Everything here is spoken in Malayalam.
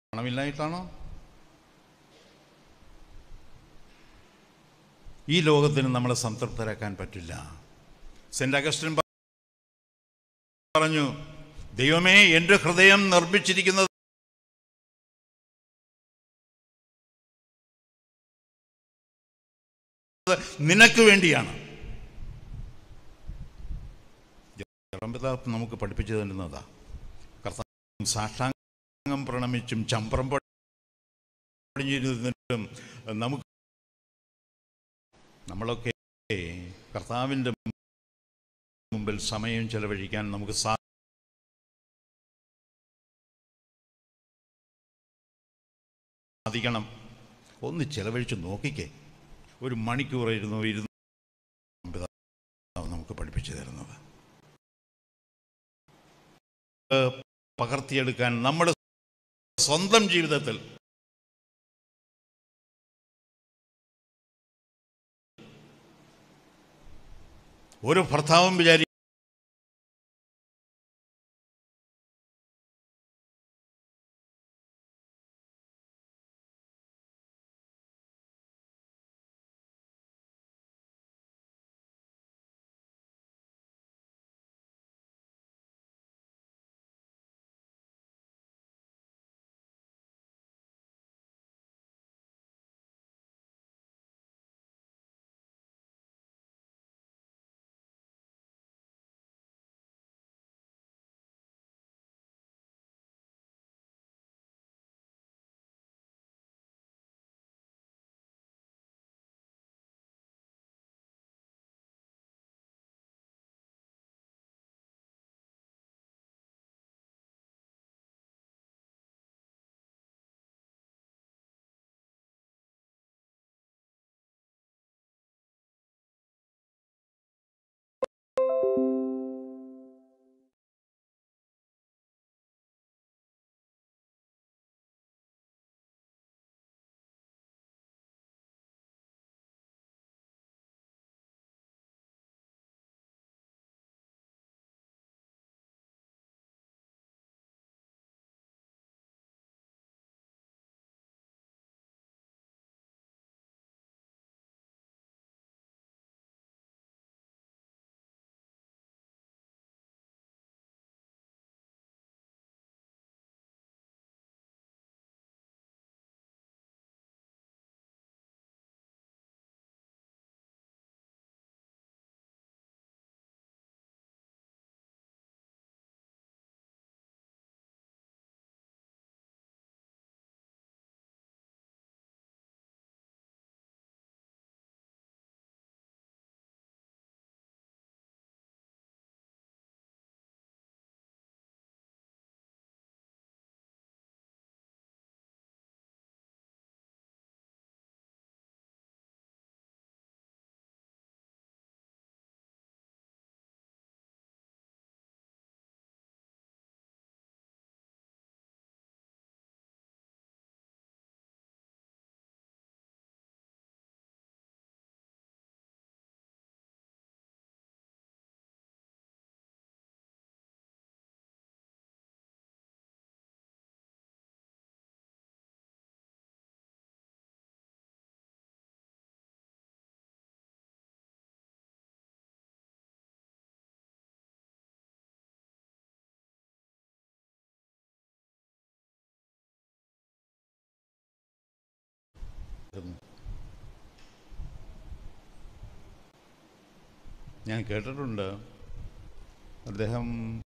പണമില്ലായിട്ടാണോ ഈ ലോകത്തിന് നമ്മളെ സംതൃപ്തരാക്കാൻ പറ്റില്ല സെന്റ് അഗസ്റ്റിൻ പറഞ്ഞു ദൈവമേ എൻ്റെ ഹൃദയം നിർമ്മിച്ചിരിക്കുന്നത് നിനക്ക് വേണ്ടിയാണ് ജറമ്പിതാവ് നമുക്ക് പഠിപ്പിച്ചു തരുന്നതാ കർത്താവ് സാഷ്ടാംഗം പ്രണമിച്ചും ചമ്പ്രം പടിഞ്ഞിരുന്നിട്ടും നമുക്ക് നമ്മളൊക്കെ കർത്താവിൻ്റെ മുമ്പിൽ സമയം ചെലവഴിക്കാൻ നമുക്ക് സാ സാധിക്കണം ഒന്ന് ചെലവഴിച്ച് നോക്കിക്കേ ഒരു മണിക്കൂർ ഇരുന്നു ഇരുന്ന് നമുക്ക് പഠിപ്പിച്ചു തരുന്നത് ഏഹ് പകർത്തിയെടുക്കാൻ നമ്മുടെ സ്വന്തം ജീവിതത്തിൽ ഒരു ഭർത്താവും വിചാരി ഞാൻ കേട്ടിട്ടുണ്ട് അദ്ദേഹം